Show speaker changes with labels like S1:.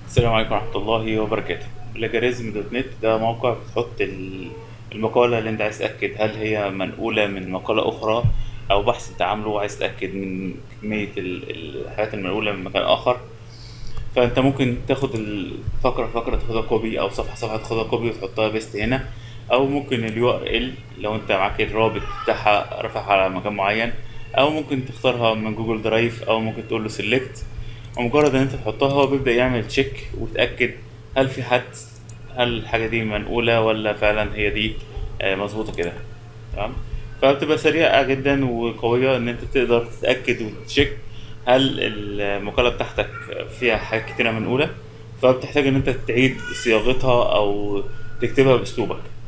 S1: السلام عليكم ورحمة الله وبركاته بلاجاريزم دوت نت ده موقع بتحط ال- المقالة اللي انت عايز تتأكد هل هي منقولة من مقالة أخرى أو بحث انت عامله وعايز تتأكد من كمية ال- الحاجات المنقولة من مكان آخر فانت ممكن تاخد الفقرة فقرة تاخدها كوبي أو صفحة صفحة تاخدها كوبي وتحطها بيست هنا أو ممكن اليو ار ال لو انت معاك الرابط بتاعها رافعها على مكان معين أو ممكن تختارها من جوجل درايف أو ممكن تقول له سيلكت ومجرد ان انت تحطها هو بيبدأ يعمل تشيك وتأكد هل في حد هل الحاجة دي منقولة ولا فعلا هي دي آه، مظبوطة كده تمام فبتبقى سريعة جدا وقوية ان انت تقدر تتأكد وتشيك هل المقالة بتاعتك فيها حاجات كتيرة منقولة فبتحتاج ان انت تعيد صياغتها او تكتبها باسلوبك